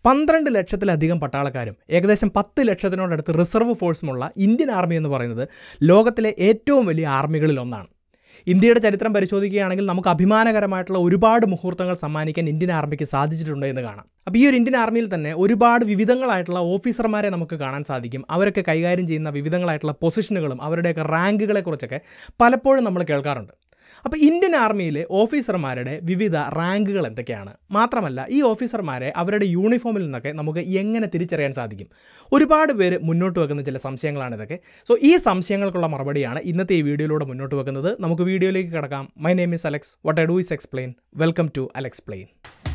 പന്ത്രണ്ട് ലക്ഷത്തിലധികം പട്ടാളക്കാരും ഏകദേശം പത്ത് ലക്ഷത്തിനോടടുത്ത് റിസർവ് ഫോഴ്സുമുള്ള ഇന്ത്യൻ ആർമി എന്ന് പറയുന്നത് ലോകത്തിലെ ഏറ്റവും വലിയ ആർമികളിൽ ഒന്നാണ് ഇന്ത്യയുടെ ചരിത്രം പരിശോധിക്കുകയാണെങ്കിൽ നമുക്ക് അഭിമാനകരമായിട്ടുള്ള ഒരുപാട് മുഹൂർത്തങ്ങൾ സമ്മാനിക്കാൻ ഇന്ത്യൻ ആർമിക്ക് സാധിച്ചിട്ടുണ്ട് എന്ന് കാണാം അപ്പോൾ ഈ ഒരു ഇന്ത്യൻ ആർമിയിൽ തന്നെ ഒരുപാട് വിവിധങ്ങളായിട്ടുള്ള ഓഫീസർമാരെ നമുക്ക് കാണാൻ സാധിക്കും അവരൊക്കെ കൈകാര്യം ചെയ്യുന്ന വിവിധങ്ങളായിട്ടുള്ള പൊസിഷനുകളും അവരുടെയൊക്കെ റാങ്കുകളെക്കുറിച്ചൊക്കെ പലപ്പോഴും നമ്മൾ കേൾക്കാറുണ്ട് അപ്പോൾ ഇന്ത്യൻ ആർമിയിലെ ഓഫീസർമാരുടെ വിവിധ റാങ്കുകൾ എന്തൊക്കെയാണ് മാത്രമല്ല ഈ ഓഫീസർമാരെ അവരുടെ യൂണിഫോമിൽ നിന്നൊക്കെ നമുക്ക് എങ്ങനെ തിരിച്ചറിയാൻ സാധിക്കും ഒരുപാട് പേര് മുന്നോട്ട് വെക്കുന്ന ചില സംശയങ്ങളാണ് ഇതൊക്കെ സോ ഈ സംശയങ്ങൾക്കുള്ള മറുപടിയാണ് ഇന്നത്തെ ഈ വീഡിയോയിലൂടെ മുന്നോട്ട് വെക്കുന്നത് നമുക്ക് വീഡിയോയിലേക്ക് കിടക്കാം my name is Alex what I do is explain welcome to Alexplain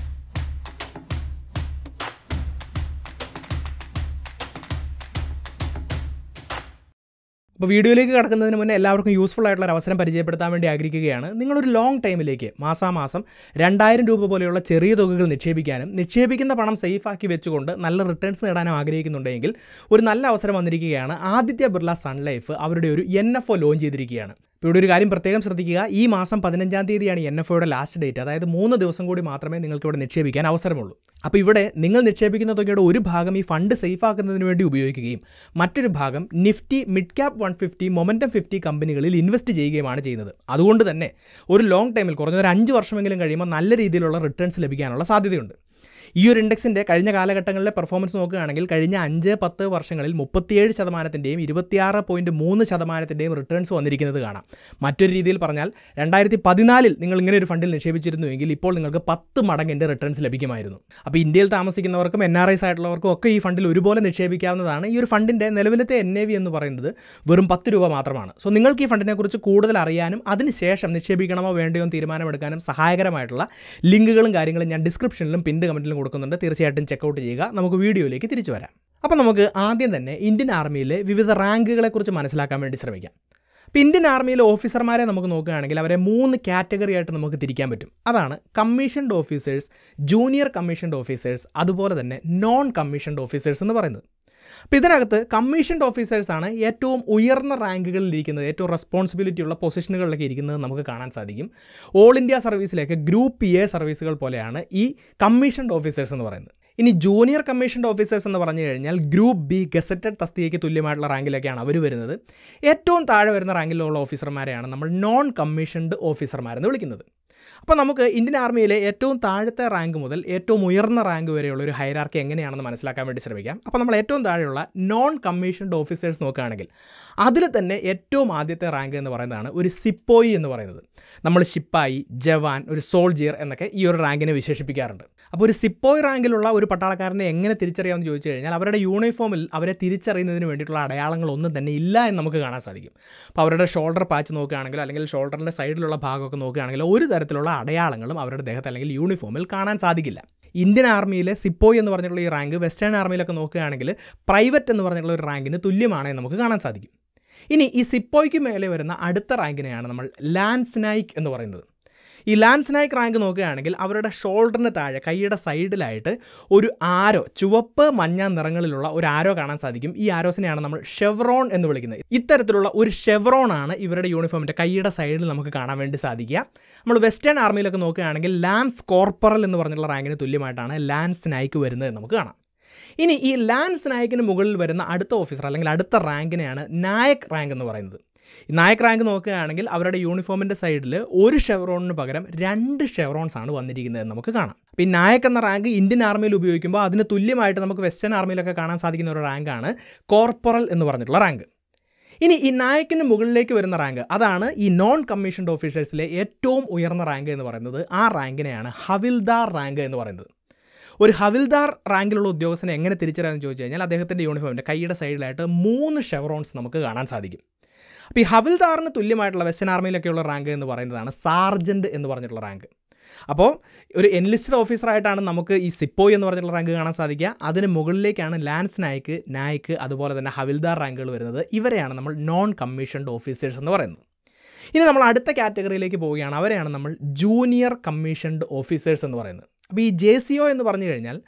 അപ്പോൾ വീഡിയോയിലേക്ക് കടക്കുന്നതിന് മുന്നേ എല്ലാവർക്കും യൂസ്ഫുൾ ആയിട്ടുള്ള ഒരു അവസരം പരിചയപ്പെടുത്താൻ വേണ്ടി ആഗ്രഹിക്കുകയാണ് നിങ്ങളൊരു ലോങ് ടൈമിലേക്ക് മാസാമാസം രണ്ടായിരം രൂപ പോലെയുള്ള ചെറിയ തുകകൾ നിക്ഷേപിക്കാനും നിക്ഷേപിക്കുന്ന പണം സേഫാക്കി വെച്ചുകൊണ്ട് നല്ല റിട്ടേൺസ് നേടാനും ആഗ്രഹിക്കുന്നുണ്ടെങ്കിൽ ഒരു നല്ല അവസരം വന്നിരിക്കുകയാണ് ആദിത്യ ബിർള സൺ ലൈഫ് അവരുടെ ഒരു എൻ എഫ് ഒ ലോഞ്ച് ചെയ്തിരിക്കുകയാണ് ഇപ്പോൾ ഇവിടെ ഒരു കാര്യം പ്രത്യേകം ശ്രദ്ധിക്കുക ഈ മാസം പതിനഞ്ചാം തീയതിയാണ് എൻ എഫ് ഒയുടെ ലാസ്റ്റ് ഡേറ്റ് അതായത് മൂന്ന് ദിവസം കൂടി മാത്രമേ നിങ്ങൾക്ക് ഇവിടെ നിക്ഷേപിക്കാൻ അവസരമുള്ളൂ അപ്പോൾ ഇവിടെ നിങ്ങൾ നിക്ഷേപിക്കുന്ന തുകയുടെ ഒരു ഭാഗം ഈ ഫണ്ട് സേഫ് ആക്കുന്നതിന് വേണ്ടി ഉപയോഗിക്കുകയും മറ്റൊരു ഭാഗം Nifty mid cap one fifty momentum fifty കമ്പനികളിൽ ഇൻവെസ്റ്റ് ചെയ്യുകയുമാണ് ചെയ്യുന്നത് അതുകൊണ്ട് തന്നെ ഒരു ലോങ് ടൈമിൽ കുറഞ്ഞ ഒരു അഞ്ച് വർഷമെങ്കിലും കഴിയുമ്പോൾ നല്ല രീതിയിലുള്ള റിട്ടേൺസ് ലഭിക്കാനുള്ള സാധ്യതയുണ്ട് ഈ ഒരു ഇൻഡെക്സിൻ്റെ കഴിഞ്ഞ കാലഘട്ടങ്ങളിലെ പെർഫോമൻസ് നോക്കുകയാണെങ്കിൽ കഴിഞ്ഞ അഞ്ച് പത്ത് വർഷങ്ങളിൽ മുപ്പത്തിയേഴ് ശതമാനത്തിൻ്റെയും ഇരുപത്തിയാറ് പോയിൻറ്റ് മൂന്ന് ശതമാനത്തിൻ്റെയും റിട്ടേൺസ് വന്നിരിക്കുന്നത് കാണാം മറ്റൊരു രീതിയിൽ പറഞ്ഞാൽ രണ്ടായിരത്തി പതിനാലിൽ നിങ്ങൾ ഇങ്ങനെ ഒരു ഫണ്ടിൽ നിക്ഷേപിച്ചിരുന്നുവെങ്കിൽ ഇപ്പോൾ നിങ്ങൾക്ക് പത്ത് മടങ്ങിൻ്റെ റിട്ടേൺസ് ലഭിക്കുമായിരുന്നു അപ്പോൾ ഇന്ത്യയിൽ താമസിക്കുന്നവർക്കും എൻ ആർ ഐസ് ആയിട്ടുള്ളവർക്കും ഒക്കെ ഈ ഫണ്ടിൽ ഒരുപോലെ നിക്ഷേപിക്കാവുന്നതാണ് ഈ ഒരു ഫണ്ടിൻ്റെ നിലവിലത്തെ എൻ എ വി എന്ന് പറയുന്നത് വെറും പത്ത് രൂപ മാത്രമാണ് സോ നിങ്ങൾക്ക് ഈ ഫണ്ടിനെക്കുറിച്ച് കൂടുതൽ അറിയാനും അതിനുശേഷം നിക്ഷേപിക്കണമോ വേണ്ടയോ എന്ന് തീരുമാനമെടുക്കാനും സഹായകരമായിട്ടുള്ള ലിങ്കുകളും കാര്യങ്ങളും ഞാൻ ഡിസ്ക്രിപ്ഷനിലും പിൻഡ് കമൻറ്റിലും കൊടുക്കുന്നുണ്ട് തീർച്ചയായിട്ടും ചെക്കൗട്ട് ചെയ്യുക നമുക്ക് വീഡിയോയിലേക്ക് തിരിച്ചു വരാം അപ്പോൾ നമുക്ക് ആദ്യം തന്നെ ഇന്ത്യൻ ആർമിയിലെ വിവിധ റാങ്കുകളെക്കുറിച്ച് മനസ്സിലാക്കാൻ വേണ്ടി ശ്രമിക്കാം ഇപ്പോൾ ഇന്ത്യൻ ആർമിയിലെ ഓഫീസർമാരെ നമുക്ക് നോക്കുകയാണെങ്കിൽ അവരെ മൂന്ന് കാറ്റഗറി ആയിട്ട് നമുക്ക് തിരിക്കാൻ പറ്റും അതാണ് commissioned officers junior commissioned officers അതുപോലെ തന്നെ നോൺ കമ്മീഷൻഡ് ഓഫീസേഴ്സ് എന്ന് പറയുന്നത് അപ്പോൾ ഇതിനകത്ത് കമ്മീഷൻഡ് ഓഫീസേഴ്സാണ് ഏറ്റവും ഉയർന്ന റാങ്കുകളിൽ ഇരിക്കുന്നത് ഏറ്റവും റെസ്പോൺസിബിലിറ്റി ഉള്ള പൊസിഷനുകളിലൊക്കെ ഇരിക്കുന്നത് നമുക്ക് കാണാൻ സാധിക്കും ഓൾ ഇന്ത്യ സർവീസിലേക്ക് ഗ്രൂപ്പ് എ സർവീസുകൾ പോലെയാണ് ഈ കമ്മീഷൻഡ് ഓഫീസേഴ്സ് എന്ന് പറയുന്നത് ഇനി ജൂനിയർ കമ്മീഷൻഡ് ഓഫീസേഴ്സ് എന്ന് പറഞ്ഞു കഴിഞ്ഞാൽ ഗ്രൂപ്പ് ബി ഗസറ്റഡ് തസ്തികയ്ക്ക് തുല്യമായിട്ടുള്ള റാങ്കിലൊക്കെയാണ് അവർ വരുന്നത് ഏറ്റവും താഴെ വരുന്ന റാങ്കിലുള്ള ഓഫീസർമാരെയാണ് നമ്മൾ നോൺ കമ്മീഷൻഡ് ഓഫീസർമാരെന്ന് വിളിക്കുന്നത് അപ്പോൾ നമുക്ക് ഇന്ത്യൻ ആർമിയിലെ ഏറ്റവും താഴത്തെ റാങ്ക് മുതൽ ഏറ്റവും ഉയർന്ന റാങ്ക് വരെയുള്ള ഒരു ഹൈറാർക്കി എങ്ങനെയാണെന്ന് മനസ്സിലാക്കാൻ വേണ്ടി ശ്രമിക്കാം അപ്പോൾ നമ്മൾ ഏറ്റവും താഴെയുള്ള നോൺ കമ്മീഷൻഡ് ഓഫീസേഴ്സ് നോക്കുകയാണെങ്കിൽ അതിൽ തന്നെ ഏറ്റവും ആദ്യത്തെ റാങ്ക് എന്ന് പറയുന്നതാണ് ഒരു സിപ്പോയി എന്ന് പറയുന്നത് നമ്മൾ ശിപ്പായി ജവാൻ ഒരു സോൾജിയർ എന്നൊക്കെ ഈ ഒരു റാങ്കിനെ വിശേഷിപ്പിക്കാറുണ്ട് അപ്പോൾ ഒരു സിപ്പോയ് റാങ്കിലുള്ള ഒരു പട്ടാളക്കാരനെ എങ്ങനെ തിരിച്ചറിയാമെന്ന് ചോദിച്ചു കഴിഞ്ഞാൽ അവരുടെ യൂണിഫോമിൽ അവരെ തിരിച്ചറിയുന്നതിന് വേണ്ടിയിട്ടുള്ള അടയാളങ്ങളൊന്നും തന്നെ ഇല്ല എന്ന് നമുക്ക് കാണാൻ സാധിക്കും അപ്പോൾ അവരുടെ ഷോൾഡർ പാച്ച് നോക്കുകയാണെങ്കിൽ അല്ലെങ്കിൽ ഷോൾഡറിൻ്റെ സൈഡിലുള്ള ഭാഗമൊക്കെ നോക്കുകയാണെങ്കിൽ ഒരു തരത്തിലുള്ള അടയാളങ്ങളും അവരുടെ ദേഹത്ത് അല്ലെങ്കിൽ യൂണിഫോമിൽ കാണാൻ സാധിക്കില്ല ഇന്ത്യൻ ആർമിയിലെ സിപ്പോയ് എന്ന് പറഞ്ഞിട്ടുള്ള ഈ റാങ്ക് വെസ്റ്റേൺ ആർമിയിലൊക്കെ നോക്കുകയാണെങ്കിൽ പ്രൈവറ്റ് എന്ന് പറഞ്ഞിട്ടുള്ള ഒരു റാങ്കിന് തുല്യമാണെന്ന് നമുക്ക് കാണാൻ സാധിക്കും ഇനി ഈ സിപ്പോയ്ക്ക് മേലെ വരുന്ന അടുത്ത റാങ്കിനെയാണ് നമ്മൾ ലാൻസ് നായിക് എന്ന് പറയുന്നത് ഈ ലാൻസ് നായിക് റാങ്ക് നോക്കുകയാണെങ്കിൽ അവരുടെ ഷോൾഡറിന് താഴെ കൈയുടെ സൈഡിലായിട്ട് ഒരു ആരോ ചുവപ്പ് മഞ്ഞ നിറങ്ങളിലുള്ള ഒരു ആരോ കാണാൻ സാധിക്കും ഈ ആരോസിനെയാണ് നമ്മൾ ഷെവറോൺ എന്ന് വിളിക്കുന്നത് ഇത്തരത്തിലുള്ള ഒരു ഷെവറോൺ ആണ് ഇവരുടെ യൂണിഫോമിൻ്റെ കൈയുടെ സൈഡിൽ നമുക്ക് കാണാൻ വേണ്ടി സാധിക്കുക നമ്മൾ വെസ്റ്റേൺ ആർമിയിലൊക്കെ നോക്കുകയാണെങ്കിൽ ലാൻസ് കോർപ്പറൽ എന്ന് പറഞ്ഞിട്ടുള്ള റാങ്കിന് തുല്യമായിട്ടാണ് ലാൻസ് നായിക്ക് വരുന്നത് നമുക്ക് കാണാം ഇനി ഈ ലാൻസ് നായക്കിന് മുകളിൽ വരുന്ന അടുത്ത ഓഫീസർ അല്ലെങ്കിൽ അടുത്ത റാങ്കിനെയാണ് നായക് റാങ്ക് എന്ന് പറയുന്നത് ഈ നായക് റാങ്ക് നോക്കുകയാണെങ്കിൽ അവരുടെ യൂണിഫോമിൻ്റെ സൈഡിൽ ഒരു ഷെവറോണിന് പകരം രണ്ട് ഷെവറോൺസ് ആണ് വന്നിരിക്കുന്നത് നമുക്ക് കാണാം അപ്പോൾ ഈ നായക് എന്ന റാങ്ക് ഇന്ത്യൻ ആർമിയിൽ ഉപയോഗിക്കുമ്പോൾ അതിന് തുല്യമായിട്ട് നമുക്ക് വെസ്റ്റേൺ ആർമിയിലൊക്കെ കാണാൻ സാധിക്കുന്ന ഒരു റാങ്കാണ് കോർപ്പറൽ എന്ന് പറഞ്ഞിട്ടുള്ള റാങ്ക് ഇനി ഈ നായക്കിന് മുകളിലേക്ക് വരുന്ന റാങ്ക് അതാണ് ഈ നോൺ കമ്മീഷൻഡ് ഓഫീസേഴ്സിലെ ഏറ്റവും ഉയർന്ന റാങ്ക് എന്ന് പറയുന്നത് ആ റാങ്കിനെയാണ് ഹവിൽദാർ റാങ്ക് എന്ന് പറയുന്നത് ഒരു ഹവിൽദാർ റാങ്കിലുള്ള ഉദ്യോഗസ്ഥനെ എങ്ങനെ തിരിച്ചറിയാമെന്ന് ചോദിച്ചു കഴിഞ്ഞാൽ അദ്ദേഹത്തിൻ്റെ യൂണിഫോമിൻ്റെ കൈയുടെ സൈഡിലായിട്ട് മൂന്ന് ഷെവറോൺസ് നമുക്ക് കാണാൻ സാധിക്കും അപ്പോൾ ഈ ഹവിൽദാറിന് തുല്യമായിട്ടുള്ള വെസ്റ്റേൺ ആർമിയിലൊക്കെയുള്ള റാങ്ക് എന്ന് പറയുന്നതാണ് സാർജൻറ്റ് എന്ന് പറഞ്ഞിട്ടുള്ള റാങ്ക് അപ്പോൾ ഒരു എൻലിസ്റ്റഡ് ഓഫീസറായിട്ടാണ് നമുക്ക് ഈ സിപ്പോയ് എന്ന് പറഞ്ഞിട്ടുള്ള റാങ്ക് കാണാൻ സാധിക്കുക അതിന് മുകളിലേക്കാണ് ലാൻസ് നായിക്ക് നായിക്ക് അതുപോലെ തന്നെ ഹവിൽദാർ റാങ്കുകൾ വരുന്നത് ഇവരെയാണ് നമ്മൾ നോൺ കമ്മീഷൻഡ് ഓഫീസേഴ്സ് എന്ന് പറയുന്നത് ഇനി നമ്മൾ അടുത്ത കാറ്റഗറിയിലേക്ക് പോവുകയാണ് അവരെയാണ് നമ്മൾ ജൂനിയർ കമ്മീഷൻഡ് ഓഫീസേഴ്സ് എന്ന് പറയുന്നത് അപ്പോൾ ഈ ജെ സി ഒ എന്ന് പറഞ്ഞു കഴിഞ്ഞാൽ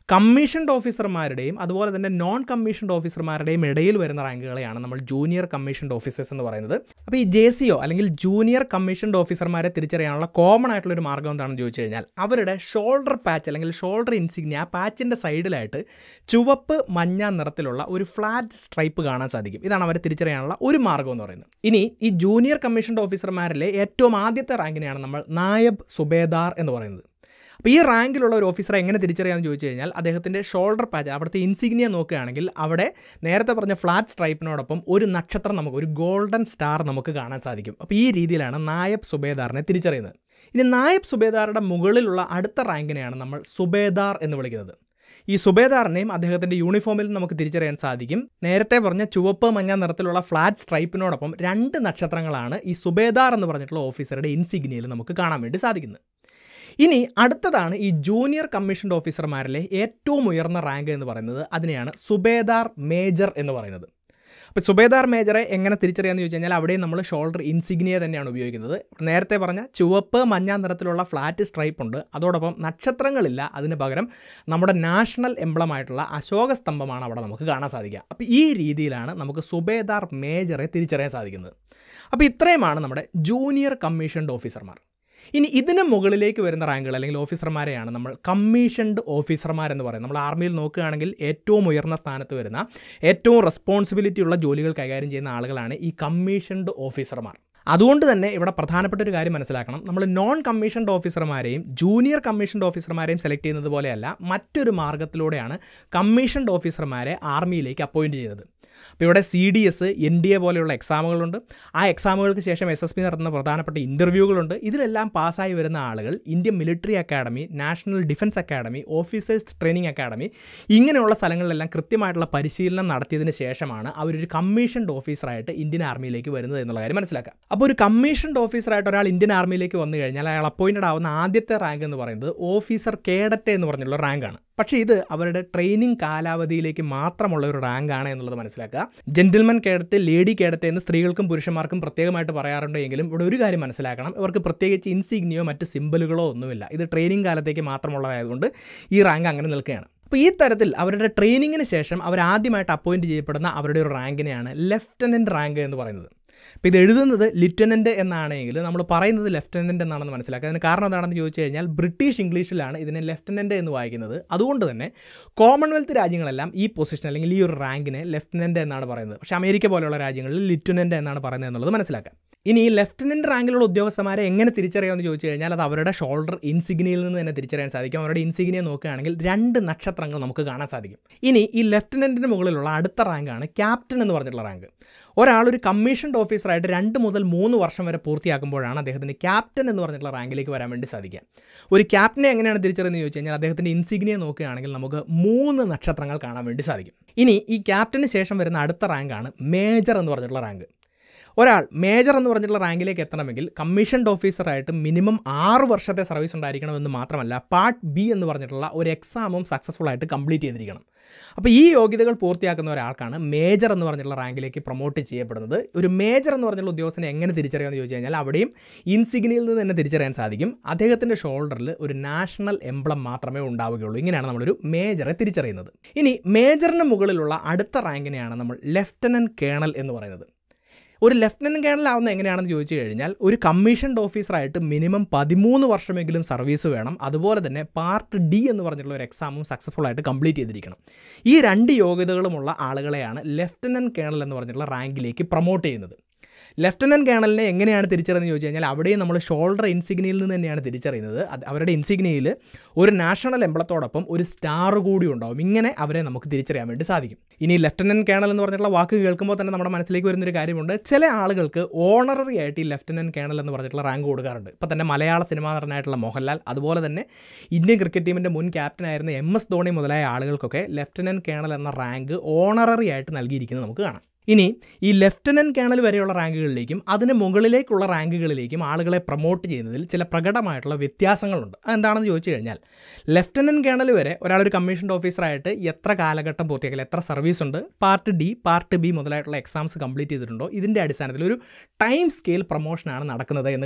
കമ്മീഷൻഡ് ഓഫീസർമാരുടെയും അതുപോലെ തന്നെ നോൺ കമ്മീഷൻഡ് ഓഫീസർമാരുടെയും ഇടയിൽ വരുന്ന റാങ്കുകളെയാണ് നമ്മൾ ജൂനിയർ കമ്മീഷൻഡ് ഓഫീസേഴ്സ് എന്ന് പറയുന്നത് അപ്പോൾ ഈ ജെ സിഒ അല്ലെങ്കിൽ ജൂനിയർ കമ്മീഷൻഡ് ഓഫീസർമാരെ തിരിച്ചറിയാനുള്ള കോമൺ ആയിട്ടുള്ള ഒരു മാർഗ്ഗം എന്താണെന്ന് ചോദിച്ചു കഴിഞ്ഞാൽ അവരുടെ ഷോൾഡർ പാച്ച് അല്ലെങ്കിൽ ഷോൾഡർ ഇൻസിഗ്നിയ പാച്ചിൻ്റെ സൈഡിലായിട്ട് ചുവപ്പ് മഞ്ഞ നിറത്തിലുള്ള ഒരു ഫ്ലാറ്റ് സ്ട്രൈപ്പ് കാണാൻ സാധിക്കും ഇതാണ് അവരെ തിരിച്ചറിയാനുള്ള ഒരു മാർഗ്ഗം എന്ന് പറയുന്നത് ഇനി ഈ ജൂനിയർ കമ്മീഷൻഡ് ഓഫീസർമാരിലെ ഏറ്റവും ആദ്യത്തെ റാങ്കിനെയാണ് നമ്മൾ നായബ് സുബേദാർ എന്ന് പറയുന്നത് അപ്പോൾ ഈ റാങ്കിലുള്ള ഒരു ഓഫീസറെ എങ്ങനെ തിരിച്ചറിയാമെന്ന് ചോദിച്ചു കഴിഞ്ഞാൽ അദ്ദേഹത്തിൻ്റെ ഷോൾഡർ പാച്ച് അവിടുത്തെ ഇൻസിഗ്നിയ നോക്കുകയാണെങ്കിൽ അവിടെ നേരത്തെ പറഞ്ഞ ഫ്ലാറ്റ് സ്ട്രൈപ്പിനോടൊപ്പം ഒരു നക്ഷത്രം നമുക്ക് ഒരു ഗോൾഡൻ സ്റ്റാർ നമുക്ക് കാണാൻ സാധിക്കും അപ്പോൾ ഈ രീതിയിലാണ് നായബ് സുബേദാറിനെ തിരിച്ചറിയുന്നത് ഇനി നായബ് സുബേദാറുടെ മുകളിലുള്ള അടുത്ത റാങ്കിനെയാണ് നമ്മൾ സുബേദാർ എന്ന് വിളിക്കുന്നത് ഈ സുബേദാറിനെയും അദ്ദേഹത്തിൻ്റെ യൂണിഫോമിൽ നമുക്ക് തിരിച്ചറിയാൻ സാധിക്കും നേരത്തെ പറഞ്ഞ ചുവപ്പ് മഞ്ഞ നിറത്തിലുള്ള ഫ്ലാറ്റ് സ്ട്രൈപ്പിനോടൊപ്പം രണ്ട് നക്ഷത്രങ്ങളാണ് ഈ സുബേദാർ എന്ന് പറഞ്ഞിട്ടുള്ള ഓഫീസറുടെ ഇൻസിഗ്നിയയിൽ നമുക്ക് കാണാൻ വേണ്ടി സാധിക്കുന്നത് ഇനി അടുത്തതാണ് ഈ ജൂനിയർ കമ്മീഷൻഡ് ഓഫീസർമാരിലെ ഏറ്റവും ഉയർന്ന റാങ്ക് എന്ന് പറയുന്നത് അതിനെയാണ് സുബേദാർ മേജർ എന്ന് പറയുന്നത് അപ്പോൾ സുബേദാർ മേജറെ എങ്ങനെ തിരിച്ചറിയാമെന്ന് ചോദിച്ചു കഴിഞ്ഞാൽ അവിടെയും നമ്മൾ ഷോൾഡർ ഇൻസിഗ്നിയ തന്നെയാണ് ഉപയോഗിക്കുന്നത് നേരത്തെ പറഞ്ഞ ചുവപ്പ് മഞ്ഞ നിറത്തിലുള്ള ഫ്ലാറ്റ് സ്ട്രൈപ്പ് ഉണ്ട് അതോടൊപ്പം നക്ഷത്രങ്ങളില്ല അതിന് പകരം നമ്മുടെ നാഷണൽ എംബ്ലമായിട്ടുള്ള അശോക സ്തംഭമാണ് അവിടെ നമുക്ക് കാണാൻ സാധിക്കുക അപ്പോൾ ഈ രീതിയിലാണ് നമുക്ക് സുബേദാർ മേജറെ തിരിച്ചറിയാൻ സാധിക്കുന്നത് അപ്പോൾ ഇത്രയുമാണ് നമ്മുടെ ജൂനിയർ കമ്മീഷൻഡ് ഓഫീസർമാർ ഇനി ഇതിന് മുകളിലേക്ക് വരുന്ന റാങ്കുകൾ അല്ലെങ്കിൽ ഓഫീസർമാരെയാണ് നമ്മൾ കമ്മീഷൻഡ് ഓഫീസർമാരെന്ന് പറയുന്നത് നമ്മൾ ആർമിയിൽ നോക്കുകയാണെങ്കിൽ ഏറ്റവും ഉയർന്ന സ്ഥാനത്ത് വരുന്ന ഏറ്റവും റെസ്പോൺസിബിലിറ്റി ഉള്ള ജോലികൾ കൈകാര്യം ചെയ്യുന്ന ആളുകളാണ് ഈ കമ്മീഷൻഡ് ഓഫീസർമാർ അതുകൊണ്ട് തന്നെ ഇവിടെ പ്രധാനപ്പെട്ട ഒരു കാര്യം മനസ്സിലാക്കണം നമ്മൾ നോൺ കമ്മീഷൻഡ് ഓഫീസർമാരെയും ജൂനിയർ കമ്മീഷൻഡ് ഓഫീസർമാരെയും സെലക്ട് ചെയ്യുന്നത് പോലെയല്ല മറ്റൊരു മാർഗ്ഗത്തിലൂടെയാണ് കമ്മീഷൻഡ് ഓഫീസർമാരെ ആർമിയിലേക്ക് അപ്പോയിൻറ്റ് ചെയ്യുന്നത് അപ്പോൾ ഇവിടെ C D S N D A പോലെയുള്ള എക്സാമുകളുണ്ട് ആ എക്സാമുകൾക്ക് ശേഷം എസ് എസ് പി നടത്തുന്ന പ്രധാനപ്പെട്ട ഇൻ്റർവ്യൂകളുണ്ട് ഇതിലെല്ലാം പാസ്സായി വരുന്ന ആളുകൾ Indian military academy national defence academy officers training academy ഇങ്ങനെയുള്ള സ്ഥലങ്ങളിലെല്ലാം കൃത്യമായിട്ടുള്ള പരിശീലനം നടത്തിയതിന് ശേഷമാണ് അവരൊരു കമ്മീഷൻഡ് ഓഫീസറായിട്ട് ഇന്ത്യൻ ആർമിയിലേക്ക് വരുന്നത് എന്നുള്ള കാര്യം മനസ്സിലാക്കുക അപ്പോൾ ഒരു കമ്മീഷൻഡ് ഓഫീസറായിട്ട് ഒരാൾ ഇന്ത്യൻ ആർമിയിലേക്ക് വന്നു കഴിഞ്ഞാൽ അയാൾ അപ്പോയിൻറ്റഡ് ആവുന്ന ആദ്യത്തെ റാങ്ക് എന്ന് പറയുന്നത് ഓഫീസർ കേഡറ്റ് എന്ന് പറഞ്ഞുള്ള റാങ്കാണ് പക്ഷേ ഇത് അവരുടെ ട്രെയിനിങ് കാലാവധിയിലേക്ക് മാത്രമുള്ള ഒരു റാങ്ക് ആണ് എന്നുള്ളത് മനസ്സിലാക്കുക ജെന്റിൽമൻ കേഡറ്റ് ലേഡി കേഡറ്റ് എന്ന് സ്ത്രീകൾക്കും പുരുഷന്മാർക്കും പ്രത്യേകമായിട്ട് പറയാറുണ്ട് എങ്കിലും ഇവിടെ ഒരു കാര്യം മനസ്സിലാക്കണം ഇവർക്ക് പ്രത്യേകിച്ച് ഇൻസിഗ്നിയോ മറ്റ് സിമ്പലുകളോ ഒന്നുമില്ല ഇത് ട്രെയിനിങ് കാലത്തേക്ക് മാത്രമുള്ളതായതുകൊണ്ട് ഈ റാങ്ക് അങ്ങനെ നിൽക്കുകയാണ് അപ്പോൾ ഈ തരത്തിൽ അവരുടെ ട്രെയിനിങ്ങിന് ശേഷം അവർ ആദ്യമായിട്ട് അപ്പോയിൻറ്റ് ചെയ്യപ്പെടുന്ന അവരുടെ ഒരു റാങ്കിനെയാണ് ലെഫ്റ്റനൻറ്റ് റാങ്ക് എന്ന് പറയുന്നത് അപ്പോൾ ഇത് എഴുതുന്നത് ലിറ്റനൻ്റ് എന്നാണെങ്കിൽ നമ്മൾ പറയുന്നത് ലെഫ്റ്റനൻ്റ് എന്നാണെന്ന് മനസ്സിലാക്കുക അതിന് കാരണം എന്താണെന്ന് ചോദിച്ചു കഴിഞ്ഞാൽ ബ്രിട്ടീഷ് ഇംഗ്ലീഷിലാണ് ഇതിനെ ലെഫ്റ്റനൻ്റ് എന്ന് വായിക്കുന്നത് അതുകൊണ്ട് തന്നെ കോമൺവെൽത്ത് രാജ്യങ്ങളെല്ലാം ഈ പൊസിഷൻ അല്ലെങ്കിൽ ഈ ഒരു റാങ്കിനെ ലെഫ്റ്റനൻ്റ് എന്നാണ് പറയുന്നത് പക്ഷേ അമേരിക്ക പോലെയുള്ള രാജ്യങ്ങളിൽ ലിറ്റനൻ്റ് എന്നാണ് പറയുന്നത് എന്നുള്ളത് മനസ്സിലാക്കുക ഇനി ഈ ലെഫ്റ്റനൻ്റ് റാങ്കിലുള്ള ഉദ്യോഗസ്ഥന്മാരെ എങ്ങനെ തിരിച്ചറിയാമെന്ന് ചോദിച്ചു കഴിഞ്ഞാൽ അത് അവരുടെ ഷോൾഡർ ഇൻസിഗ്നിയിൽ നിന്ന് തന്നെ തിരിച്ചറിയാൻ സാധിക്കും അവരുടെ ഇൻസിഗ്നിയെ നോക്കുകയാണെങ്കിൽ രണ്ട് നക്ഷത്രങ്ങൾ നമുക്ക് കാണാൻ സാധിക്കും ഇനി ഈ ലെഫ്റ്റനൻറ്റിന് മുകളിലുള്ള അടുത്ത റാങ്കാണ് ക്യാപ്റ്റൻ എന്ന് പറഞ്ഞിട്ടുള്ള റാങ്ക് ഒരാൾ ഒരു കമ്മീഷൻഡ് ഓഫീസറായിട്ട് രണ്ട് മുതൽ മൂന്ന് വർഷം വരെ പൂർത്തിയാക്കുമ്പോഴാണ് അദ്ദേഹത്തിന് ക്യാപ്റ്റൻ എന്ന് പറഞ്ഞിട്ടുള്ള റാങ്കിലേക്ക് വരാൻ വേണ്ടി സാധിക്കുക ഒരു ക്യാപ്റ്റനെ എങ്ങനെയാണ് തിരിച്ചറിയുന്നത് ചോദിച്ചു കഴിഞ്ഞാൽ അദ്ദേഹത്തിൻ്റെ ഇൻസിഗ്നിയെ നോക്കുകയാണെങ്കിൽ നമുക്ക് മൂന്ന് നക്ഷത്രങ്ങൾ കാണാൻ വേണ്ടി സാധിക്കും ഇനി ഈ ക്യാപ്റ്റന് ശേഷം വരുന്ന അടുത്ത റാങ്കാണ് മേജർ എന്ന് പറഞ്ഞിട്ടുള്ള റാങ്ക് ഒരാൾ മേജർ എന്ന് പറഞ്ഞിട്ടുള്ള റാങ്കിലേക്ക് എത്തണമെങ്കിൽ കമ്മീഷൻഡ് ഓഫീസറായിട്ട് മിനിമം ആറ് വർഷത്തെ സർവീസ് ഉണ്ടായിരിക്കണമെന്ന് മാത്രമല്ല പാർട്ട് ബി എന്ന് പറഞ്ഞിട്ടുള്ള ഒരു എക്സാമും സക്സസ്ഫുൾ ആയിട്ട് കംപ്ലീറ്റ് ചെയ്തിരിക്കണം അപ്പോൾ ഈ യോഗ്യതകൾ പൂർത്തിയാക്കുന്ന ഒരാൾക്കാണ് മേജർ എന്ന് പറഞ്ഞിട്ടുള്ള റാങ്കിലേക്ക് പ്രൊമോട്ട് ചെയ്യപ്പെടുന്നത് ഒരു മേജർ എന്ന് പറഞ്ഞിട്ടുള്ള ഉദ്യോഗസ്ഥനെ എങ്ങനെ തിരിച്ചറിയാമെന്ന് ചോദിച്ചു കഴിഞ്ഞാൽ അവിടെയും ഇൻസിഗ്നിയിൽ നിന്ന് തന്നെ തിരിച്ചറിയാൻ സാധിക്കും അദ്ദേഹത്തിൻ്റെ ഷോൾഡറിൽ ഒരു നാഷണൽ എംബ്ലം മാത്രമേ ഉണ്ടാവുകയുള്ളൂ ഇങ്ങനെയാണ് നമ്മളൊരു മേജറെ തിരിച്ചറിയുന്നത് ഇനി മേജറിന് മുകളിലുള്ള അടുത്ത റാങ്കിനെയാണ് നമ്മൾ ലെഫ്റ്റനൻറ്റ് കേണൽ എന്ന് പറയുന്നത് ഒരു ലെഫ്റ്റനൻറ്റ് കേണൽ ആവുന്ന എങ്ങനെയാണെന്ന് ചോദിച്ചു കഴിഞ്ഞാൽ ഒരു കമ്മീഷൻഡ് ഓഫീസറായിട്ട് മിനിമം പതിമൂന്ന് വർഷമെങ്കിലും സർവീസ് വേണം അതുപോലെ തന്നെ പാർട്ട് ഡി എന്ന് പറഞ്ഞിട്ടുള്ള ഒരു എക്സാമും സക്സസ്ഫുൾ ആയിട്ട് കംപ്ലീറ്റ് ചെയ്തിരിക്കണം ഈ രണ്ട് യോഗ്യതകളുമുള്ള ആളുകളെയാണ് ലെഫ്റ്റനൻറ്റ് കേണൽ എന്ന് പറഞ്ഞിട്ടുള്ള റാങ്കിലേക്ക് പ്രൊമോട്ട് ചെയ്യുന്നത് ലെഫ്റ്റനൻറ്റ് കേണലിനെ എങ്ങനെയാണ് തിരിച്ചറിയുന്നത് ചോദിച്ചു കഴിഞ്ഞാൽ അവിടെയും നമ്മൾ ഷോൾഡർ ഇൻസിഗ്നിയിൽ നിന്ന് തന്നെയാണ് തിരിച്ചറിയുന്നത് അത് അവരുടെ ഇൻസിഗ്നിയിൽ ഒരു നാഷണൽ എംബ്ലത്തോടൊപ്പം ഒരു സ്റ്റാർ കൂടി ഉണ്ടാവും ഇങ്ങനെ അവരെ നമുക്ക് തിരിച്ചറിയാൻ വേണ്ടി സാധിക്കും ഇനി ലെഫ്റ്റനൻറ്റ് കേണൽ എന്ന് പറഞ്ഞിട്ടുള്ള വാക്ക് കേൾക്കുമ്പോൾ തന്നെ നമ്മുടെ മനസ്സിലേക്ക് വരുന്നൊരു കാര്യമുണ്ട് ചില ആളുകൾക്ക് ഓണററി ആയിട്ട് ഈ ലെഫ്റ്റനൻറ്റ് കേണൽ എന്ന് പറഞ്ഞിട്ടുള്ള റാങ്ക് കൊടുക്കാറുണ്ട് ഇപ്പോൾ തന്നെ മലയാള സിനിമാ നടനായിട്ടുള്ള മോഹൻലാൽ അതുപോലെ തന്നെ ഇന്ത്യൻ ക്രിക്കറ്റ് ടീമിൻ്റെ മുൻ ക്യാപ്റ്റനായിരുന്ന എം എസ് ധോണി മുതലായ ആളുകൾക്കൊക്കെ ലെഫ്റ്റനൻറ്റ് കേണൽ എന്ന റാങ്ക് ഓണററി ആയിട്ട് നൽകിയിരിക്കുന്നത് നമുക്ക് കാണാം ഇനി ഈ ലെഫ്റ്റനൻറ്റ് കേണൽ വരെയുള്ള റാങ്കുകളിലേക്കും അതിന് മുകളിലേക്കുള്ള റാങ്കുകളിലേക്കും ആളുകളെ പ്രൊമോട്ട് ചെയ്യുന്നതിൽ ചില പ്രകടമായിട്ടുള്ള വ്യത്യാസങ്ങളുണ്ട് അതെന്താണെന്ന് ചോദിച്ചു കഴിഞ്ഞാൽ ലെഫ്റ്റനൻറ്റ് കേണൽ വരെ ഒരാളൊരു കമ്മീഷൻഡ് ഓഫീസറായിട്ട് എത്ര കാലഘട്ടം പൂർത്തിയാക്കില്ല എത്ര സർവീസ് ഉണ്ട് പാർട്ട് ഡി പാർട്ട് ബി മുതലായിട്ടുള്ള എക്സാംസ് കംപ്ലീറ്റ് ചെയ്തിട്ടുണ്ടോ ഇതിൻ്റെ അടിസ്ഥാനത്തിൽ ഒരു ടൈം സ്കെയിൽ പ്രൊമോഷനാണ് നടക്കുന്നത് എന്ന് കാണാം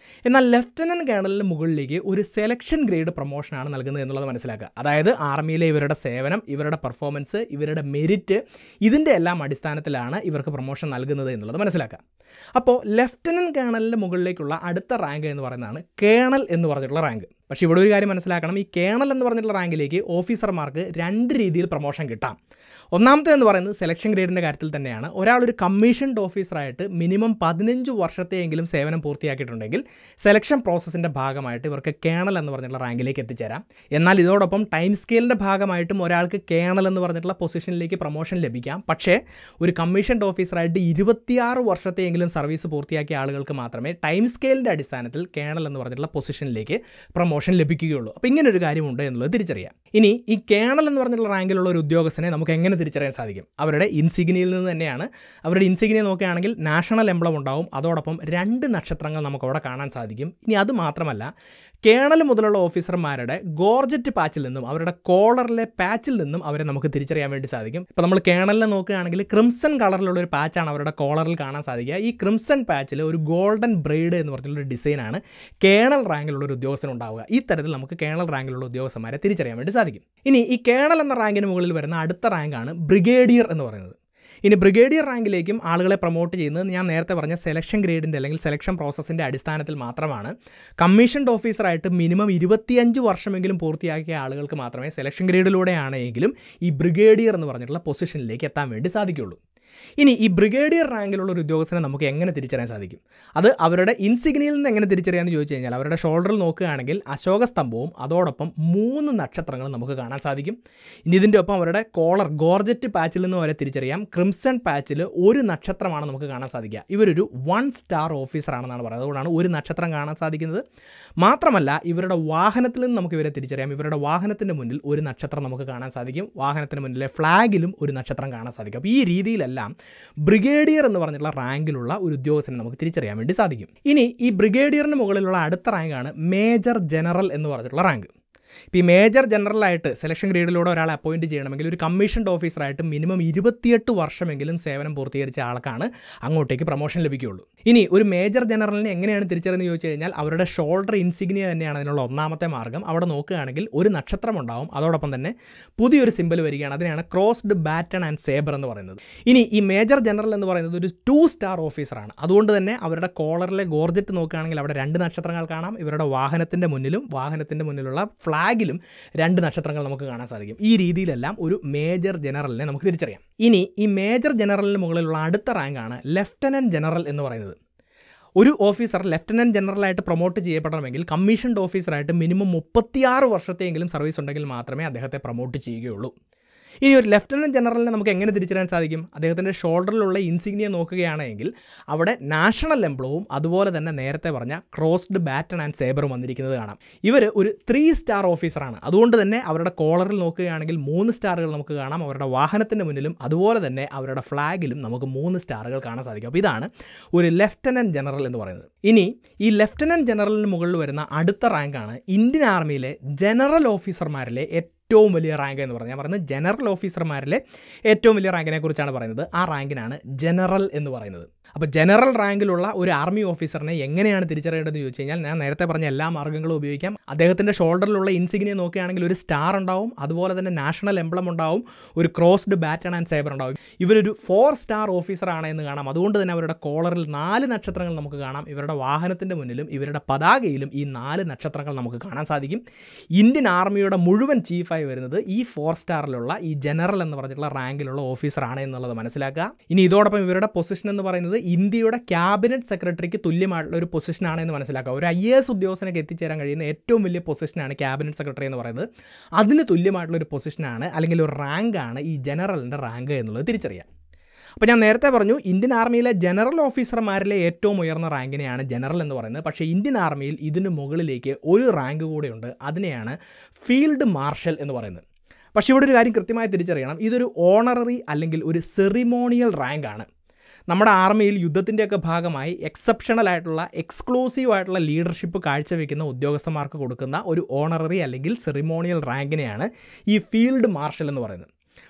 എന്നാൽ ലെഫ്റ്റനൻറ്റ് കേണലിന് മുകളിലേക്ക് ഒരു സെലക്ഷൻ ഗ്രേഡ് പ്രൊമോഷനാണ് നൽകുന്നത് എന്നുള്ളത് മനസ്സിലാക്കുക അതായത് ആർമിയിലെ ഇവരുടെ സേവനം ഇവരുടെ പെർഫോമൻസ് ഇവരുടെ മെരിറ്റ് ഇതിൻ്റെ എല്ലാം അടിസ്ഥാനത്തിലാണ് ഇവർക്ക് പ്രൊമോഷൻ നൽകുന്നത് എന്നുള്ളത് മനസ്സിലാക്കുക അപ്പോൾ ലെഫ്റ്റനൻറ്റ് കേണലിൻ്റെ മുകളിലേക്കുള്ള അടുത്ത റാങ്ക് എന്ന് പറയുന്നതാണ് കേണൽ എന്ന് പറഞ്ഞിട്ടുള്ള റാങ്ക് പക്ഷേ ഇവിടെ ഒരു കാര്യം മനസ്സിലാക്കണം ഈ കേണൽ എന്ന് പറഞ്ഞിട്ടുള്ള റാങ്കിലേക്ക് ഓഫീസർമാർക്ക് രണ്ട് രീതിയിൽ പ്രൊമോഷൻ കിട്ടാം ഒന്നാമത്തെ എന്ന് പറയുന്നത് സെലക്ഷൻ ഗ്രേഡിൻ്റെ കാര്യത്തിൽ തന്നെയാണ് ഒരാൾ ഒരു കമ്മീഷൻഡ് ഓഫീസറായിട്ട് മിനിമം പതിനഞ്ച് വർഷത്തെയെങ്കിലും സേവനം പൂർത്തിയാക്കിയിട്ടുണ്ടെങ്കിൽ സെലക്ഷൻ പ്രോസസ്സിൻ്റെ ഭാഗമായിട്ട് ഇവർക്ക് കേണൽ എന്ന് പറഞ്ഞിട്ടുള്ള റാങ്കിലേക്ക് എത്തിച്ചേരാം എന്നാൽ ഇതോടൊപ്പം ടൈം സ്കെയിലിൻ്റെ ഭാഗമായിട്ടും ഒരാൾക്ക് കേണൽ എന്ന് പറഞ്ഞിട്ടുള്ള പൊസിഷനിലേക്ക് പ്രൊമോഷൻ ലഭിക്കാം പക്ഷേ ഒരു കമ്മീഷൻഡ് ഓഫീസറായിട്ട് ഇരുപത്തിയാറ് വർഷത്തെയെങ്കിലും സർവീസ് പൂർത്തിയാക്കിയ ആളുകൾക്ക് മാത്രമേ ടൈം സ്കെയിലിൻ്റെ അടിസ്ഥാനത്തിൽ കേണൽ എന്ന് പറഞ്ഞിട്ടുള്ള പൊസിഷനിലേക്ക് പ്രൊമോഷൻ ലഭിക്കുകയുള്ളൂ അപ്പോൾ ഇങ്ങനെ ഒരു കാര്യമുണ്ട് എന്നുള്ളത് തിരിച്ചറിയാം ഇനി ഈ കേണൽ എന്ന് പറഞ്ഞിട്ടുള്ള റാങ്കിലുള്ള ഒരു ഉദ്യോഗസ്ഥനെ നമുക്ക് എങ്ങനെ തിരിച്ചറിയാൻ സാധിക്കും അവരുടെ ഇൻസിഗ്നിയിൽ നിന്ന് തന്നെയാണ് അവരുടെ ഇൻസിഗ്നിയെ നോക്കുകയാണെങ്കിൽ നാഷണൽ എംബ്ലം ഉണ്ടാവും അതോടൊപ്പം രണ്ട് നക്ഷത്രങ്ങൾ നമുക്ക് അവിടെ കാണാൻ സാധിക്കും ഇനി അത് മാത്രമല്ല കേണൽ മുതലുള്ള ഓഫീസർമാരുടെ ഗോർജറ്റ് പാച്ചിൽ നിന്നും അവരുടെ കോളറിലെ പാച്ചിൽ നിന്നും അവരെ നമുക്ക് തിരിച്ചറിയാൻ വേണ്ടി സാധിക്കും ഇപ്പോൾ നമ്മൾ കേണലിനെ നോക്കുകയാണെങ്കിൽ ക്രിംസൺ കളറിലുള്ള ഒരു പാച്ചാണ് അവരുടെ കോളറിൽ കാണാൻ സാധിക്കുക ഈ ക്രിംസൺ പാച്ചിൽ ഒരു ഗോൾഡൻ ബ്രെയ്ഡ് എന്ന് പറഞ്ഞിട്ടുള്ള ഡിസൈനാണ് കേണൽ റാങ്കിലുള്ള ഒരു ഉദ്യോഗസ്ഥൻ ഉണ്ടാവുക ഈ തരത്തിൽ നമുക്ക് കേണൽ റാങ്കിലുള്ള ഉദ്യോഗസ്ഥന്മാരെ തിരിച്ചറിയാൻ വേണ്ടി സാധിക്കും ഇനി ഈ കേണൽ എന്ന റാങ്കിന് മുകളിൽ വരുന്ന അടുത്ത റാങ്കാണ് ബ്രിഗേഡിയർ എന്ന് പറയുന്നത് ഇനി ബ്രിഗേഡിയർ റാങ്കിലേക്കും ആളുകളെ പ്രൊമോട്ട് ചെയ്യുന്നത് ഞാൻ നേരത്തെ പറഞ്ഞ സെലക്ഷൻ ഗ്രേഡിൻ്റെ അല്ലെങ്കിൽ സെലക്ഷൻ പ്രോസസ്സിൻ്റെ അടിസ്ഥാനത്തിൽ മാത്രമാണ് കമ്മീഷൻഡ് ഓഫീസറായിട്ട് മിനിമം ഇരുപത്തിയഞ്ച് വർഷമെങ്കിലും പൂർത്തിയാക്കിയ ആളുകൾക്ക് മാത്രമേ സെലക്ഷൻ ഗ്രേഡിലൂടെയാണെങ്കിലും ഈ ബ്രിഗേഡിയർ എന്ന് പറഞ്ഞിട്ടുള്ള പൊസിഷനിലേക്ക് എത്താൻ വേണ്ടി സാധിക്കുള്ളൂ ഇനി ഈ ബ്രിഗേഡിയർ റാങ്കിലുള്ള ഒരു ഉദ്യോഗസ്ഥനെ നമുക്ക് എങ്ങനെ തിരിച്ചറിയാൻ സാധിക്കും അത് അവരുടെ ഇൻസിഗ്നിയിൽ നിന്ന് എങ്ങനെ തിരിച്ചറിയാമെന്ന് ചോദിച്ചു കഴിഞ്ഞാൽ അവരുടെ ഷോൾഡറിൽ നോക്കുകയാണെങ്കിൽ അശോക സ്തംഭവും അതോടൊപ്പം മൂന്ന് നക്ഷത്രങ്ങളും നമുക്ക് കാണാൻ സാധിക്കും ഇനി ഇതിൻ്റെ ഒപ്പം അവരുടെ കോളർ ഗോർജറ്റ് പാച്ചിൽ നിന്ന് വരെ തിരിച്ചറിയാം ക്രിംസൺ പാച്ചിൽ ഒരു നക്ഷത്രമാണ് നമുക്ക് കാണാൻ സാധിക്കുക ഇവരൊരു വൺ സ്റ്റാർ ഓഫീസറാണെന്നാണ് പറയുന്നത് അതുകൊണ്ടാണ് ഒരു നക്ഷത്രം കാണാൻ സാധിക്കുന്നത് മാത്രമല്ല ഇവരുടെ വാഹനത്തിൽ നിന്ന് നമുക്ക് ഇവരെ തിരിച്ചറിയാം ഇവരുടെ വാഹനത്തിൻ്റെ മുന്നിൽ ഒരു നക്ഷത്രം നമുക്ക് കാണാൻ സാധിക്കും വാഹനത്തിന് മുന്നിലെ ഫ്ലാഗിലും ഒരു നക്ഷത്രം കാണാൻ സാധിക്കും അപ്പോൾ ഈ രീതിയിലെല്ലാം ബ്രിഗേഡിയർ എന്ന് പറഞ്ഞിട്ടുള്ള റാങ്കിലുള്ള ഒരു ഉദ്യോഗസ്ഥനെ നമുക്ക് തിരിച്ചറിയാൻ വേണ്ടി സാധിക്കും ഇനി ഈ ബ്രിഗേഡിയറിന് മുകളിലുള്ള അടുത്ത റാങ്കാണ് മേജർ ജനറൽ എന്ന് പറഞ്ഞിട്ടുള്ള റാങ്ക് ഇപ്പോൾ ഈ മേജർ ജനറലായിട്ട് സെലക്ഷൻ ഗ്രേഡിലൂടെ ഒരാളെ അപ്പോയിൻറ്റ് ചെയ്യണമെങ്കിൽ ഒരു കമ്മീഷൻഡ് ഓഫീസറായിട്ട് മിനിമം ഇരുപത്തിയെട്ട് വർഷമെങ്കിലും സേവനം പൂർത്തീകരിച്ച ആൾക്കാണ് അങ്ങോട്ടേക്ക് പ്രൊമോഷൻ ലഭിക്കുകയുള്ളൂ ഇനി ഒരു മേജർ ജനറലിനെ എങ്ങനെയാണ് തിരിച്ചറിയുന്നത് ചോദിച്ചു കഴിഞ്ഞാൽ അവരുടെ ഷോൾഡർ ഇൻസിഗ്നിയ തന്നെയാണ് അതിനുള്ള ഒന്നാമത്തെ മാർഗ്ഗം അവിടെ നോക്കുകയാണെങ്കിൽ ഒരു നക്ഷത്രം ഉണ്ടാവും അതോടൊപ്പം തന്നെ പുതിയൊരു സിമ്പൽ വരികയാണ് അതിനെയാണ് ക്രോസ്ഡ് ബാറ്റൺ ആൻഡ് സേബർ എന്ന് പറയുന്നത് ഇനി ഈ മേജർ ജനറൽ എന്ന് പറയുന്നത് ഒരു ടു സ്റ്റാർ ഓഫീസറാണ് അതുകൊണ്ട് തന്നെ അവരുടെ കോളറിലെ ഗോർജറ്റ് നോക്കുകയാണെങ്കിൽ അവിടെ രണ്ട് നക്ഷത്രങ്ങൾ കാണാം ഇവരുടെ വാഹനത്തിൻ്റെ മുന്നിലും വാഹനത്തിൻ്റെ മുന്നിലുള്ള ഫ്ലാഗിലും രണ്ട് നക്ഷത്രങ്ങൾ നമുക്ക് കാണാൻ സാധിക്കും ഈ രീതിയിലെല്ലാം ഒരു മേജർ ജനറലിനെ നമുക്ക് തിരിച്ചറിയാം ഇനി ഈ മേജർ ജനറലിന് മുകളിലുള്ള അടുത്ത റാങ്കാണ് ലെഫ്റ്റനൻറ്റ് ജനറൽ എന്ന് പറയുന്നത് ഒരു ഓഫീസർ ലെഫ്റ്റനൻറ്റ് ജനറലായിട്ട് പ്രൊമോട്ട് ചെയ്യപ്പെടണമെങ്കിൽ കമ്മീഷൻഡ് ഓഫീസറായിട്ട് മിനിമം മുപ്പത്തിയാറ് വർഷത്തെയെങ്കിലും സർവീസ് ഉണ്ടെങ്കിൽ മാത്രമേ അദ്ദേഹത്തെ പ്രൊമോട്ട് ചെയ്യുകയുള്ളൂ ഇനി ഒരു ലെഫ്റ്റനൻറ്റ് ജനറലിനെ നമുക്ക് എങ്ങനെ തിരിച്ചറിയാൻ സാധിക്കും അദ്ദേഹത്തിൻ്റെ ഷോൾഡറിലുള്ള ഇൻസിഗ്നിയ നോക്കുകയാണെങ്കിൽ അവിടെ നാഷണൽ എംബ്ലവും അതുപോലെ തന്നെ നേരത്തെ പറഞ്ഞ ക്രോസ്ഡ് ബാറ്റൺ ആൻഡ് സേബറും വന്നിരിക്കുന്നത് കാണാം ഇവർ ഒരു ത്രീ സ്റ്റാർ ഓഫീസറാണ് അതുകൊണ്ട് തന്നെ അവരുടെ കോളറിൽ നോക്കുകയാണെങ്കിൽ മൂന്ന് സ്റ്റാറുകൾ നമുക്ക് കാണാം അവരുടെ വാഹനത്തിൻ്റെ മുന്നിലും അതുപോലെ തന്നെ അവരുടെ ഫ്ലാഗിലും നമുക്ക് മൂന്ന് സ്റ്റാറുകൾ കാണാൻ സാധിക്കും അപ്പോൾ ഇതാണ് ഒരു ലെഫ്റ്റനൻറ്റ് ജനറൽ എന്ന് പറയുന്നത് ഇനി ഈ ലെഫ്റ്റനൻറ്റ് ജനറലിന് മുകളിൽ വരുന്ന അടുത്ത റാങ്കാണ് ഇന്ത്യൻ ആർമിയിലെ ജനറൽ ഓഫീസർമാരിലെ ഏറ്റവും വലിയ റാങ്ക് എന്ന് പറഞ്ഞാൽ ഞാൻ പറയുന്നത് ജനറൽ ഓഫീസർമാരിലെ ഏറ്റവും വലിയ റാങ്കിനെ കുറിച്ചാണ് പറയുന്നത് ആ റാങ്കിനാണ് ജനറൽ എന്ന് പറയുന്നത് അപ്പോൾ ജനറൽ റാങ്കിലുള്ള ഒരു ആർമി ഓഫീസറിനെ എങ്ങനെയാണ് തിരിച്ചറിയേണ്ടതെന്ന് ചോദിച്ചു കഴിഞ്ഞാൽ ഞാൻ നേരത്തെ പറഞ്ഞ എല്ലാ മാർഗ്ഗങ്ങളും ഉപയോഗിക്കാം അദ്ദേഹത്തിൻ്റെ ഷോൾഡറിലുള്ള ഇൻസിഗ്നിയെ നോക്കുകയാണെങ്കിൽ ഒരു സ്റ്റാർ ഉണ്ടാവും അതുപോലെ തന്നെ നാഷണൽ എംബ്ലം ഉണ്ടാവും ഒരു ക്രോസ്ഡ് ബാറ്റൺ ആൻഡ് സേബർ ഉണ്ടാവും ഇവരൊരു ഫോർ സ്റ്റാർ ഓഫീസറാണ് എന്ന് കാണാം അതുകൊണ്ട് തന്നെ അവരുടെ കോളറിൽ നാല് നക്ഷത്രങ്ങൾ നമുക്ക് കാണാം ഇവരുടെ വാഹനത്തിൻ്റെ മുന്നിലും ഇവരുടെ പതാകയിലും ഈ നാല് നക്ഷത്രങ്ങൾ നമുക്ക് കാണാൻ സാധിക്കും ഇന്ത്യൻ ആർമിയുടെ മുഴുവൻ ചീഫായി വരുന്നത് ഈ ഫോർ സ്റ്റാറിലുള്ള ഈ ജനറൽ എന്ന് പറഞ്ഞിട്ടുള്ള റാങ്കിലുള്ള ഓഫീസറാണ് എന്നുള്ളത് മനസ്സിലാക്കുക ഇനി ഇതോടൊപ്പം ഇവരുടെ പൊസിഷൻ എന്ന് പറയുന്നത് ഇന്ത്യയുടെ ക്യാബിനറ്റ് സെക്രട്ടറിക്ക് തുല്യമായിട്ടുള്ള ഒരു പൊസിഷനാണ് എന്ന് മനസ്സിലാക്കുക ഒരു ഐ എ എസ് ഉദ്യോഗസ്ഥനൊക്കെ എത്തിച്ചേരാൻ കഴിയുന്ന ഏറ്റവും വലിയ പൊസിഷനാണ് ക്യാബിനറ്റ് സെക്രട്ടറി എന്ന് പറയുന്നത് അതിന് തുല്യമായിട്ടുള്ള ഒരു പൊസിഷനാണ് അല്ലെങ്കിൽ ഒരു റാങ്കാണ് ഈ ജനറലിൻ്റെ റാങ്ക് എന്നുള്ളത് തിരിച്ചറിയാം അപ്പോൾ ഞാൻ നേരത്തെ പറഞ്ഞു ഇന്ത്യൻ ആർമിയിലെ ജനറൽ ഓഫീസർമാരിലെ ഏറ്റവും ഉയർന്ന റാങ്കിനെയാണ് ജനറൽ എന്ന് പറയുന്നത് പക്ഷേ ഇന്ത്യൻ ആർമിയിൽ ഇതിന് മുകളിലേക്ക് ഒരു റാങ്ക് കൂടെയുണ്ട് അതിനെയാണ് ഫീൽഡ് മാർഷൽ എന്ന് പറയുന്നത് പക്ഷേ ഇവിടെ ഒരു കാര്യം കൃത്യമായി തിരിച്ചറിയണം ഇതൊരു ഓണററി അല്ലെങ്കിൽ ഒരു സെറിമോണിയൽ റാങ്ക് ആണ് നമ്മുടെ ആർമിയിൽ യുദ്ധത്തിൻ്റെയൊക്കെ ഭാഗമായി എക്സെപ്ഷണൽ ആയിട്ടുള്ള എക്സ്ക്ലൂസീവ് ആയിട്ടുള്ള ലീഡർഷിപ്പ് കാഴ്ചവെക്കുന്ന ഉദ്യോഗസ്ഥന്മാർക്ക് കൊടുക്കുന്ന ഒരു ഓണററി അല്ലെങ്കിൽ സെറിമോണിയൽ റാങ്കിനെയാണ് ഈ ഫീൽഡ് മാർഷൽ എന്ന് പറയുന്നത്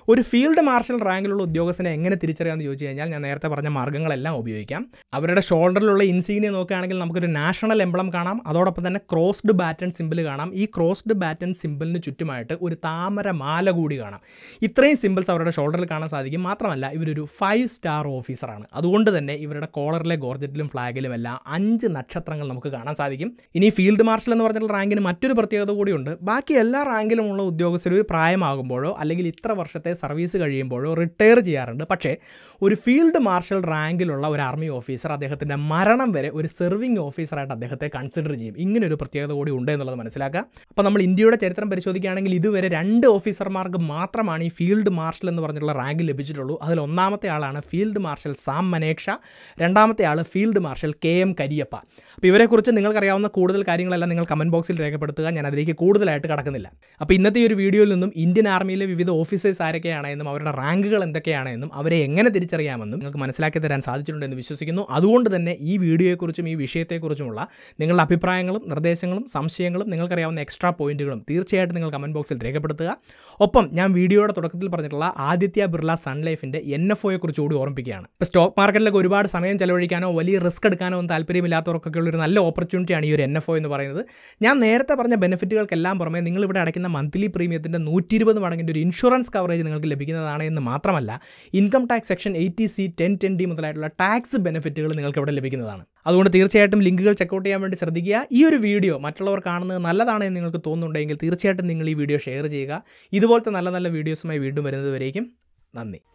ഒരു ഫീൽഡ് മാർഷൽ റാങ്കിലുള്ള ഉദ്യോഗസ്ഥനെ എങ്ങനെ തിരിച്ചറിയാമെന്ന് ചോദിച്ചു കഴിഞ്ഞാൽ ഞാൻ നേരത്തെ പറഞ്ഞ മാർഗ്ഗങ്ങളെല്ലാം ഉപയോഗിക്കാം അവരുടെ ഷോൾഡറിലുള്ള ഇൻസീനിയ നോക്കുകയാണെങ്കിൽ നമുക്കൊരു നാഷണൽ എംബ്ലം കാണാം അതോടൊപ്പം തന്നെ ക്രോസ്ഡ് ബാറ്റൺ സിമ്പിൾ കാണാം ഈ ക്രോസ്ഡ് ബാറ്റൺ സിമ്പിളിന് ചുറ്റുമായിട്ട് ഒരു താമര മാല കൂടി കാണാം ഇത്രയും സിമ്പിൾസ് അവരുടെ ഷോൾഡറിൽ കാണാൻ സാധിക്കും മാത്രമല്ല ഇവരൊരു ഫൈവ് സ്റ്റാർ ഓഫീസറാണ് അതുകൊണ്ട് തന്നെ ഇവരുടെ കോളറിലെ ഗോർജറ്റിലും ഫ്ലാഗിലും എല്ലാം അഞ്ച് നക്ഷത്രങ്ങൾ നമുക്ക് കാണാൻ സാധിക്കും ഇനി ഫീൽഡ് മാർഷൽ എന്ന് പറഞ്ഞിട്ടുള്ള റാങ്കിന് മറ്റൊരു പ്രത്യേകത കൂടിയുണ്ട് ബാക്കി എല്ലാ റാങ്കിലുമുള്ള ഉദ്യോഗസ്ഥർ ഒരു പ്രായമാകുമ്പോഴോ അല്ലെങ്കിൽ ഇത്ര വർഷത്തെ സർവീസ് കഴിയുമ്പോഴോ റിട്ടയർ ചെയ്യാറുണ്ട് പക്ഷേ ഒരു ഫീൽഡ് മാർഷൽ റാങ്കിലുള്ള ഒരു ആർമി ഓഫീസർ അദ്ദേഹത്തിൻ്റെ മരണം വരെ ഒരു സെർവിങ് ഓഫീസറായിട്ട് അദ്ദേഹത്തെ കൺസിഡർ ചെയ്യും ഇങ്ങനെ ഒരു പ്രത്യേകത കൂടി ഉണ്ട് എന്നുള്ളത് മനസ്സിലാക്കുക അപ്പോൾ നമ്മൾ ഇന്ത്യയുടെ ചരിത്രം പരിശോധിക്കുകയാണെങ്കിൽ ഇതുവരെ രണ്ട് ഓഫീസർമാർക്ക് മാത്രമാണ് ഈ ഫീൽഡ് മാർഷൽ എന്ന് പറഞ്ഞിട്ടുള്ള റാങ്ക് ലഭിച്ചിട്ടുള്ളൂ അതിൽ ഒന്നാമത്തെ ആളാണ് ഫീൽഡ് മാർഷൽ സാം മനേക്ഷ രണ്ടാമത്തെ ആൾ field marshal K M Cariappa അപ്പോൾ ഇവരെക്കുറിച്ച് നിങ്ങൾക്കറിയാവുന്ന കൂടുതൽ കാര്യങ്ങളെല്ലാം നിങ്ങൾ കമൻറ്റ് ബോക്സിൽ രേഖപ്പെടുത്തുക ഞാൻ അതിലേക്ക് കൂടുതലായിട്ട് കടക്കുന്നില്ല അപ്പോൾ ഇന്നത്തെ ഈ ഒരു വീഡിയോയിൽ നിന്നും ഇന്ത്യൻ ആർമിയിലെ വിവിധ ഓഫീസേഴ്സ് ആരൊക്കെയാണെന്നും അവരുടെ റാങ്കുകൾ എന്തൊക്കെയാണെന്നും അവരെ എങ്ങനെ തിരിച്ചറിയാമെന്നും നിങ്ങൾക്ക് മനസ്സിലാക്കി തരാൻ സാധിച്ചിട്ടുണ്ടെന്ന് വിശ്വസിക്കുന്നു അതുകൊണ്ട് തന്നെ ഈ വീഡിയോയെക്കുറിച്ചും ഈ വിഷയത്തെക്കുറിച്ചുമുള്ള നിങ്ങളുടെ അഭിപ്രായങ്ങളും നിർദ്ദേശങ്ങളും സംശയങ്ങളും നിങ്ങൾക്കറിയാവുന്ന എക്സ്ട്രാ പോയിന്റുകളും തീർച്ചയായിട്ടും നിങ്ങൾ കമൻറ്റ് ബോക്സിൽ രേഖപ്പെടുത്തുക ഒപ്പം ഞാൻ വീഡിയോയുടെ തുടക്കത്തിൽ പറഞ്ഞിട്ടുള്ള ആദിത്യ ബിർള സൺ ലൈഫിൻ്റെ എൻ എഫ് ഒയെ കുറിച്ച് കൂടി ഓർമ്മിപ്പിക്കുകയാണ് ഇപ്പോൾ സ്റ്റോക്ക് മാർക്കറ്റിലൊക്കെ ഒരുപാട് സമയം ചെലവഴിക്കാനോ വലിയ റിസ്ക് എടുക്കാനോ ഒന്നും താല്പര്യമില്ലാത്തവർക്കൊക്കെ ഉള്ളൊരു നല്ല ഓപ്പർച്യൂണിറ്റിയാണ് ഈ ഒരു എൻ എഫ് ഒ എന്ന് പറയുന്നത് ഞാൻ നേരത്തെ പറഞ്ഞ ബെനിഫിറ്റുകൾക്കെല്ലാം പുറമെ നിങ്ങൾ ഇവിടെ അടയ്ക്കുന്ന മന്ത്ലി പ്രീമിയത്തിൻ്റെ നൂറ്റി ഇരുപത് മടങ്ങിൻ്റെ ഒരു ഇൻഷുറൻസ് കവറേജ് നിങ്ങൾക്ക് ലഭിക്കുന്നതാണ് എന്ന് മാത്രമല്ല income tax section eighty C ten ten D മുതലായിട്ടുള്ള ടാക്സ് ബെനിഫിറ്റുകൾ നിങ്ങൾക്ക് ഇവിടെ ലഭിക്കുന്നതാണ് അതുകൊണ്ട് തീർച്ചയായിട്ടും ലിങ്കുകൾ ചെക്കൗട്ട് ചെയ്യാൻ വേണ്ടി ശ്രദ്ധിക്കുക ഈ ഒരു വീഡിയോ മറ്റുള്ളവർ കാണുന്നത് നല്ലതാണ് എന്ന് നിങ്ങൾക്ക് തോന്നുന്നുണ്ടെങ്കിൽ തീർച്ചയായിട്ടും നിങ്ങൾ ഈ വീഡിയോ ഷെയർ ചെയ്യുക ഇതുപോലത്തെ നല്ല നല്ല വീഡിയോസുമായി വീണ്ടും വരുന്നത് വരേക്കും നന്ദി